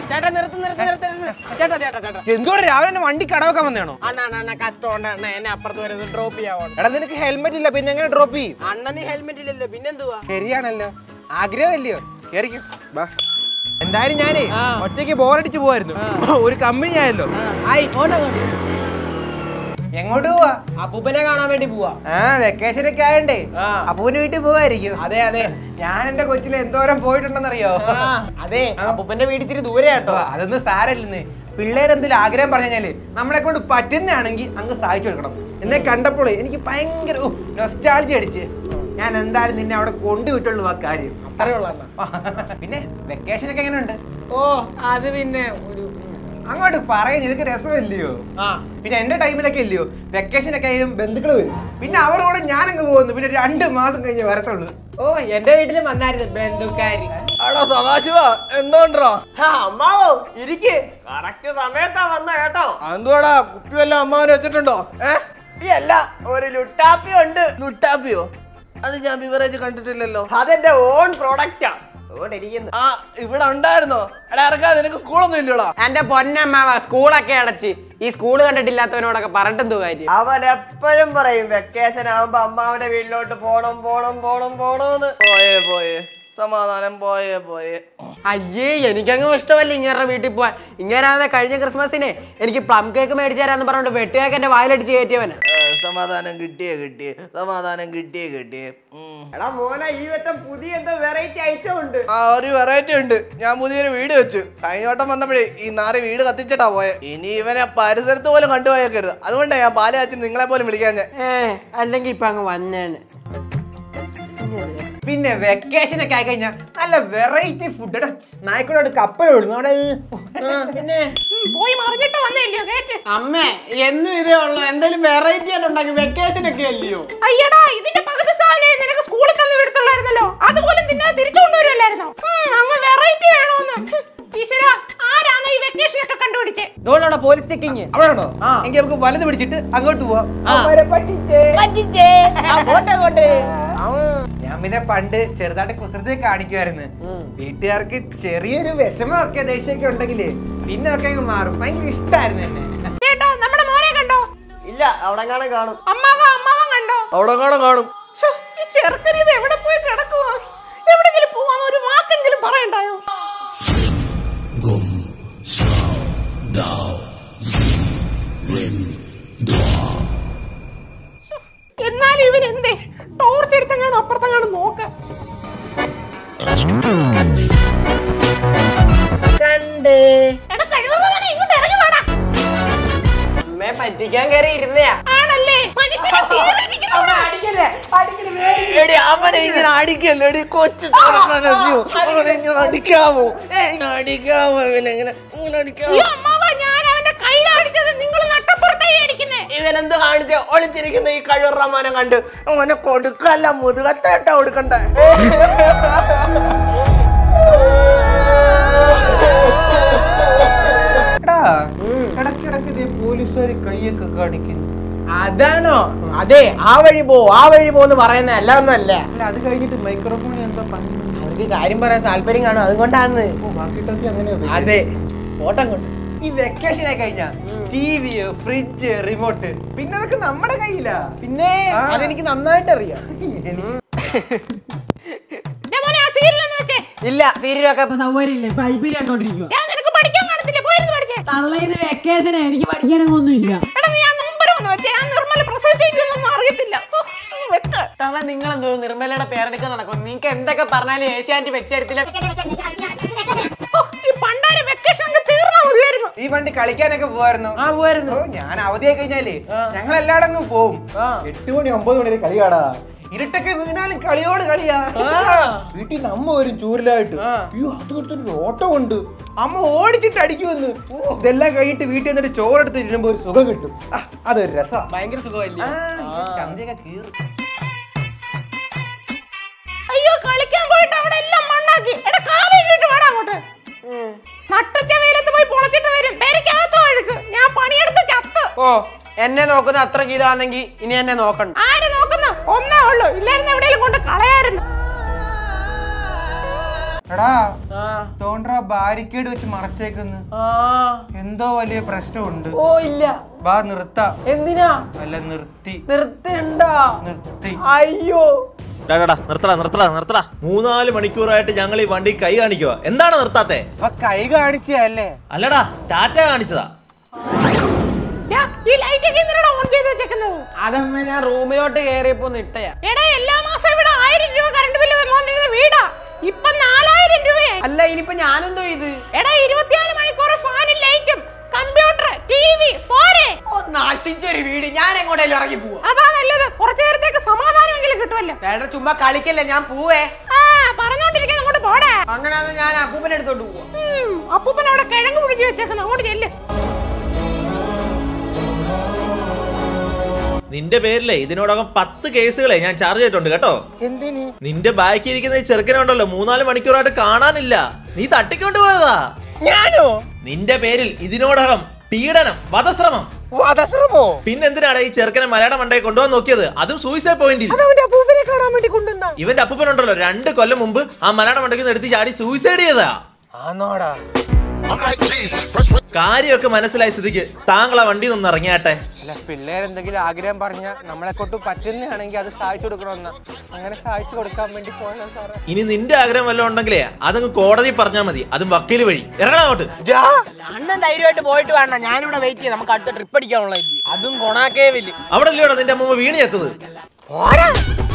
ചേട്ടാ നിർത്ത് നിർത്ത് നിർത്ത് നിർത്ത്. ചേട്ടാ ചേട്ടാ ചേട്ടാ എന്തുകൊണ്ട് രാവിലെ തന്നെ വണ്ടി കടവെക്കാൻ വന്നതാണോ അണ്ണ അണ്ണ അണ്ണ കഷ്ടമുണ്ട് അണ്ണ എന്നെ അപ്പുറത്ത് വരുന്നത് ഡ്രോപ്പ് ചെയ്യാവണം എടാ നിനക്ക് ഹെൽമെറ്റ് ഇല്ല പിന്നെ എങ്ങനെ ഡ്രോപ്പ് ചെയ്യും അണ്ണന് ഹെൽമെറ്റ് ഇല്ലല്ലോ പിന്നെന്തുവാ ശരിയാണല്ലോ ആഗ്രഹമല്ലയോ കേറിക്കും ബാ എന്തായാലും ഞാനേ ആ. ഒറ്റയ്ക്ക് ബോറടിച്ച് പോവായിരുന്നു ഒരു കമ്പനി ആയല്ലോ ആയി ഓട്ടോ എങ്ങോട്ട് പോവാ അപ്പൂപ്പനെ കാണാൻ വേണ്ടി പോവാ ആ വെക്കേഷൻ ഒക്കെ ആയണ്ടേ ആ. അപ്പൂന് വീട്ടിൽ പോവായിരിക്കും അതെ അതെ ഞാൻ എന്റെ കൊച്ചിൽ എന്തോരം പോയിട്ടുണ്ടെന്നറിയോ ആ, അതെ അപ്പൂപ്പന്റെ വീട് ഇത്തിരി ദൂരെ കേട്ടോ കേട്ടോ അതൊന്നും സാരല്ലെന്ന് പിള്ളേരെന്തെങ്കിലും ആഗ്രഹം പറഞ്ഞു കഴിഞ്ഞാല് നമ്മളെ കൊണ്ട് പറ്റുന്നതാണെങ്കിൽ അങ്ങ് സഹായിച്ചു കൊടുക്കണം എന്നെ കണ്ടപ്പോൾ എനിക്ക് ഭയങ്കര നൊസ്റ്റാൾജി അടിച്ച് ഞാൻ എന്തായാലും നിന്നെ അവിടെ കൊണ്ടുവിട്ടുള്ളൂ ആ കാര്യം അത്രേ ഉള്ളൂ അണ്ണ പിന്നെ വെക്കേഷൻ ഒക്കെ എങ്ങനെയുണ്ട് ഓ അത് പിന്നെ ഒരു അങ്ങോട്ട് പറയാൻ നിനക്ക് രസമില്ലയോ ആ പിന്നെ എന്റെ ടൈമിലൊക്കെ ഇല്ലയോ വെക്കേഷൻ ഒക്കെ ആയാലും ബന്ധുക്കൾ വരും പിന്നെ അവരുടെ കൂടെ ഞാനങ്ങ് പോകുന്നു പിന്നെ രണ്ട് മാസം കഴിഞ്ഞ് വരത്തുള്ളൂ ഓ എന്റെ വീട്ടിലും വന്നായിരുന്നു ബന്ധുക്കാരി ആടാ സദാശിവ എന്തോണ്ടാ ആ, അമ്മാവോ ഇരിക്ക് കറക്റ്റ് സമയത്താ വന്ന കേട്ടോ എന്തുവാടാ കുപ്പി വല്ല അമ്മാവന് വെച്ചിട്ടുണ്ടോ ഏ ഈ അല്ല ഒരു ലുട്ടാപ്പി ഉണ്ട് ലുട്ടാപ്പിയോ അത് ഞാൻ ബിവറേജ് കണ്ടിട്ടില്ലല്ലോ അതെന്റെ ഓൺ പ്രോഡക്റ്റാ അതുകൊണ്ട് ഇരിക്കുന്നു ആ ഇവിടെ ഉണ്ടായിരുന്നോ എടാ ഇറക്കാ നിനക്ക് സ്കൂളൊന്നും ഇല്ലടാ എന്റെ പൊന്നമ്മാവ സ്കൂളൊക്കെ അടച്ച് ഈ സ്കൂൾ കണ്ടിട്ടില്ലാത്തവനോടൊക്കെ പറഞ്ഞിട്ടെന്തോ കാര്യം അവൻ എപ്പോഴും പറയും വെക്കേഷൻ ആവുമ്പോ അമ്മാവന്റെ വീട്ടിലോട്ട് പോണം പോണം പോണം പോണോന്ന് പോയേ പോയേ സമാധാനം പോയേ പോയേ അയ്യേ എനിക്കങ്ങ് ഇഷ്ടമല്ല ഇങ്ങനെ വീട്ടിൽ പോവാൻ ഇങ്ങനെ കഴിഞ്ഞ ക്രിസ്മസിന് എനിക്ക് പ്ലം കേക്ക് മേടിച്ചു തരാന്ന് പറഞ്ഞോണ്ട് വെട്ടുകേക്ക് എന്റെ വായിലടിച്ച് കയറ്റിയവന് ഏ, സമാധാനം കിട്ടിയേ കിട്ടിയേ സമാധാനം കിട്ടിയേ കിട്ടിയേ ഉം. എടാ മോനെ ഈ വട്ടം പുതിയ എന്തോ വെറൈറ്റി ഐറ്റം ഉണ്ട് ആ ഒരു വെറൈറ്റി ഉണ്ട് ഞാൻ പുതിയൊരു വീട് വെച്ചു കഴിഞ്ഞ വട്ടം വന്നപ്പോഴേ ഈ നാറി വീട് കത്തിച്ചിട്ടാ പോയെ ഇനി ഇവനെ പരിസരത്ത് പോലും കണ്ടുപോയേക്കരുത് അതുകൊണ്ടാ ഞാൻ പാല് കാച്ചി നിങ്ങളെ പോലും വിളിക്കാൻ ഞാൻ ഏ അല്ലെങ്കിൽ ഇപ്പൊ അങ്ങ് വന്നേന് പിന്നെ വെക്കേഷൻ ഒക്കെ ആയി കഴിഞ്ഞാൽ നല്ല വെറൈറ്റി ഫുഡ് നായ്ക്കളോട് കപ്പൽ വിടുന്നു അവിടെ പിന്നെ പോയി മറിഞ്ഞിട്ട് വന്നില്ലയോ കേട്ട് അമ്മേ എന്നും ഇതേ ഉള്ളു എന്തെങ്കിലും വെറൈറ്റി ആയിട്ട് ഉണ്ടാക്കി വെക്കേഷൻ ഒക്കെ അല്ലയോ അയ്യടാ ഇതിന്റെ പകുതി സാധനം നിനക്ക് സ്കൂളിൽ തന്നു എടുത്തുള്ളായിരുന്നല്ലോ അതുപോലും തിന്നെ തിരിച്ചു കൊണ്ടുവരുമല്ലായിരുന്നോ ഉം, അങ്ങ് വെറൈറ്റി വേണോന്ന് ഹും, ഈശ്വര ആരാണ് ഈ വെക്കേഷൻ ഒക്കെ കണ്ടുപിടിച്ചേ ഇതോടെ പോലീസ് ചെക്കിങ് അവിടെയാണോ ആ. എങ്കിൽ നമുക്ക് വലത് പിടിച്ചിട്ട് അങ്ങോട്ട് പോവാം ആ. അവരെ പറ്റിച്ചേ കോട്ടെ കോട്ടെ ഞാൻ പിന്നെ പണ്ട് ചെറുതായിട്ട് കുസൃതി കാണിക്കുമായിരുന്നു വീട്ടുകാർക്ക് ചെറിയൊരു വിഷമമൊക്കെ ദേഷ്യമൊക്കെ ഉണ്ടെങ്കിലേ പിന്നെ ഒക്കെ അങ്ങ് മാറും ഭയങ്കര ഇഷ്ടമായിരുന്നു എന്നെ ചേട്ടോ നമ്മുടെ മോനെ കണ്ടോ ഇല്ല അവിടെ കാണാൻ കാണും അമ്മാവ അമ്മാവൻ കണ്ടോ അവിടെ കാണാൻ കാണും ശ്ശോ, ഈ ചെറുക്കൻ ഇത് എവിടെ പോയി കിടക്കുവാ എവിടെങ്കിലും പോവാന്ന് ഒരു വാക്കെങ്കിലും പറയണ്ടായോ ശ്ശോ, എന്നാലും ഇവൻ എന്തേ ടോർച്ച് എടുത്തെങ്ങാണ് അപ്പുറത്തെങ്ങാണ് നോക്ക കണ്ട് എടാ കഴിവുള്ളവനെ ഇങ്ങോട്ട് ഇറങ്ങി വാടാ അമ്മേ പറ്റിക്കാൻ കയറി ഇരുന്നയാ ആണല്ലേ മനുഷ്യനെ തീർന്നിരിക്കുന്നു അടിക്കല്ലേ അടിക്കല്ലേ എടി അവനെ ഇങ്ങനെ അടിക്കല്ലോ എടി കൊച്ചു ചെറുക്കനല്ലയോ. അവനെ ഇങ്ങനെ അടിക്കാവോ ഇങ്ങനെ അടിക്കാവോ ഇവനെ ഇങ്ങനെ ഇങ്ങനെ അടിക്കാവോ അയ്യോ അമ്മാവ ഞാൻ അവന്റെ കയ്യിലടിച്ചത് നിങ്ങൾ നട്ടപ്പുറത്തായി അടിക്കുന്നേ ഇവനെന്ത് കാണിച്ച ഒളിച്ചിരിക്കുന്ന ഈ കഴിവറമാനം കണ്ട് അവനെ കൊടുക്കല്ല മുതുകത്തേട്ട കൊടുക്കണ്ടേ എടാ ഇടയ്ക്കിടയ്ക്ക് പോലീസുകാർ കൈയൊക്കെ കാണിക്കുന്നു അതാണോ അതെ ആ വഴി പോ ആ വഴി പോന്ന് പറയുന്ന അല്ല ഒന്നല്ല അല്ല അത് കഴിഞ്ഞിട്ട് മൈക്രോഫോണിൽ എന്തോ പറഞ്ഞു അവർക്ക് കാര്യം പറയാൻ താല്പര്യം കാണും അതുകൊണ്ടാണ് ബാക്കി അങ്ങനെ അതെ ഓട്ടം കൊണ്ട് ഈ വെക്കേഷൻ ആയി കഴിഞ്ഞാ ടി വി ഫ്രിഡ്ജ് റിമോട്ട് പിന്നെ അതൊക്കെ നമ്മുടെ കയ്യിലാ പിന്നെ ആ. അതെനിക്ക് നന്നായിട്ട് അറിയാം ദേ മോനെ ആ സീരിയലൊന്ന് വെച്ചേ ഇല്ല സീരിയലൊക്കെ ഇപ്പൊ സൗകര്യം ഇല്ല ഇപ്പൊ ഐ പി കണ്ടോണ്ടിരിക്കുക ഞാൻ നിനക്ക് പഠിക്കാൻ കാണത്തില്ലേ പോയിരുന്നു പഠിച്ചേ തള്ളേന്ന് വെക്കേഷനാ എനിക്ക് പഠിക്കാനൊന്നുമില്ല എടാ നീ ആ നൊമ്പരം ഒന്ന് വെച്ചേ ആ നിർമ്മല പ്രസവിച്ചൊന്നും അറിയത്തില്ല ഓ, നീ വെക്ക് തള്ള നിങ്ങൾ എന്തോ നിർമ്മലയുടെ പേരെടുക്കാൻ നടക്കും നിങ്ങൾക്ക് എന്തൊക്കെ പറഞ്ഞാലും ഏഷ്യാനെറ്റ് വെച്ചരിത്തില്ല ഓ, ഈ പണ്ടാര വെക്കേഷൻ അങ്ങ് തീർന്നാ മതിയായിരുന്നു ഈ പണ്ട് കളിക്കാനൊക്കെ പോവായിരുന്നു ആ പോയിരുന്നു ഓ, ഞാൻ അവധിയായി കഴിഞ്ഞാലേ ആ. ഞങ്ങൾ എല്ലായിടങ്ങും പോവും ആ. എട്ട് മണി ഒമ്പത് മണി വരെ കളി കാണാ ഇരുട്ടൊക്കെ വീണാലും കളിയോട് കളിയാ ആ. വീട്ടിൽ നിന്ന് അമ്മ വരും ചൂരിലായിട്ട് ആ. അയ്യോ അത് കൊടുത്തൊരു ഓട്ടം ഉണ്ട് അമ്മ ഓടിച്ചിട്ട് അടിക്കുമെന്ന് ഇതെല്ലാം കഴിഞ്ഞിട്ട് വീട്ടിൽ നിന്നിട്ട് ചോറെടുത്ത് ഇരുമ്പോ ഒരു സുഖം കിട്ടും ആ, അതൊരു രസാ ഭയങ്കര സുഖമല്ലേ ആ, ചന്തയൊക്കെ കീറും അയ്യോ കളിക്കാൻ പോയിട്ട് അവിടെ എല്ലാം മണ്ണാക്കി എടാ കാലിട്ട് വാടാ അങ്ങോട്ട് നട്ടുച്ച വെയിലത്ത് പോയി പൊളച്ചിട്ട് വരും പേരക്കകത്ത് ഒഴുക്ക് ഞാൻ പണിയെടുത്ത് ചത്ത് ഓ എന്നെ നോക്കുന്ന അത്ര ഗീതാണെങ്കിൽ ഇനി എന്നെ നോക്കണ്ട ആര് നോക്കുന്നു ഒന്നേ ഉള്ളൂ ഇല്ലായിരുന്നു എവിടെയെങ്കിലും കൊണ്ട് കളയായിരുന്നു എടാ ആ തോണ്ട ബാരിക്കേഡ് വെച്ച് മറച്ചേക്കുന്നു ആ എന്തോ വലിയ പ്രശ്നമുണ്ട് ഓ ഇല്ല ബാ നിർത്താം എന്തിനാ അല്ല നിർത്തി നിർത്തണ്ട നിർത്തി അയ്യോ ഡാടാ നിർത്തടാ നിർത്തടാ നിർത്തടാ മൂന്നാല് മണിക്കൂറായിട്ട് ഞങ്ങൾ ഈ വണ്ടി കൈ കാണിക്കുക എന്താണ് നിർത്താത്തെ അപ്പൊ കൈ കാണിച്ചല്ലേ അല്ലടാ ടാറ്റ കാണിച്ചതാ ഡാ, ഈ ലൈറ്റ് ഒക്കെ എന്തിനാ ഓൺ ചെയ്ത് വെച്ചേക്കുന്നത് അതമ്മ ഞാൻ റൂമിലോട്ട് കയറിയപ്പോ നിട്ടയാ എടാ എല്ലാ മാസം ഇവിടെ ആയിരം രൂപ കറണ്ട് ബില്ല് വന്നുകൊണ്ടിരുന്ന വീടാ ഇപ്പൊ നാലായിരം രൂപയായി അല്ല ഇനിയിപ്പോ ഞാനെന്തോ ഇത് എടാ ഇരുപത്തിനാല് മണിക്കൂർ ഫാനും ലൈറ്റും കമ്പ്യൂട്ടർ ടി വി പോരെ ഓ, നശിച്ചൊരു വീട് ഞാൻ എങ്ങോട്ടേലും ഇറങ്ങി പോവാ അതാ നല്ലത് കുറച്ചു നേരത്തേക്ക് സമാധാനമെങ്കിലും കിട്ടുമല്ലോ ചേട്ടാ ചുമ്മാ കളിക്കല്ലേ ഞാൻ പോവേ ആ പറഞ്ഞോണ്ടിരിക്കാൻ അങ്ങോട്ട് പോടെ അങ്ങനെയാന്ന് ഞാൻ അപ്പൂപ്പനെ എടുത്തോണ്ട് പോവാ ഉം, അപ്പൂപ്പൻ അവിടെ കിഴങ്ങ് മുഴുകി വെച്ചേക്കുന്നു അങ്ങോട്ട് ചെല്ല് നിന്റെ പേരിലെ ഇതിനോടകം പത്ത് കേസുകളെ ഞാൻ ചാർജ് ചെയ്തിട്ടുണ്ട് കേട്ടോ എന്തിന് നിന്റെ ബാക്കി ഇരിക്കുന്ന ഈ ചെറുക്കനുണ്ടല്ലോ മൂന്നാല് മണിക്കൂറായിട്ട് കാണാനില്ല നീ തട്ടിക്കൊണ്ട് പോയതാ ഞാനോ നിന്റെ പേരിൽ ഇതിനോടകം പീഡനം വധശ്രമം വധശ്രമോ പിന്നെന്തിനാണ് ഈ ചെറുക്കനെ മലയാളം മണ്ടയെ കൊണ്ടുപോകാൻ നോക്കിയത് അതും സൂയിസൈഡ് പോയിന്റിൽ അവന്റെ അപ്പൂപ്പനെ കാണാൻ വേണ്ടി കൊണ്ടുവന്ന ഇവന്റെ അപ്പൂപ്പനുണ്ടല്ലോ രണ്ട് കൊല്ലം മുമ്പ് ആ മലയാളം മണ്ടയ്ക്ക് എടുത്ത് ചാടി സൂയിസൈഡ് ചെയ്തതാ ആന്നോടാ കാര്യമൊക്കെ മനസ്സിലായ സ്ഥിതിക്ക് താങ്കൾ ആ വണ്ടി നിന്ന് ഇറങ്ങിയാട്ടെ അല്ല പിള്ളേരെന്തെങ്കിലും ആഗ്രഹം പറഞ്ഞ നമ്മളെ കൊണ്ട് പറ്റുന്നതാണെങ്കിൽ അത് സാധിച്ചു കൊടുക്കണമെന്ന അങ്ങനെ സാധിച്ചു കൊടുക്കാൻ വേണ്ടി പോകണം സാറേ ഇനി നിന്റെ ആഗ്രഹം വല്ലതും ഉണ്ടെങ്കിലേ അതങ്ങ് കോടതി പറഞ്ഞാൽ മതി അതും വക്കീല് വഴി ഇറങ്ങണം അങ്ങോട്ട് അണ്ണൻ ധൈര്യമായിട്ട് പോയിട്ട് വേണ്ട ഞാനിവിടെ വെയിറ്റ് ചെയ്യാം നമുക്ക് അടുത്ത ട്രിപ്പ് അടിക്കാനുള്ള അതും കൊണാക്കേവില് അവിടെ അല്ലയോടാ നിന്റെ അമ്മ വീണ് ചെത്തത് പോരാ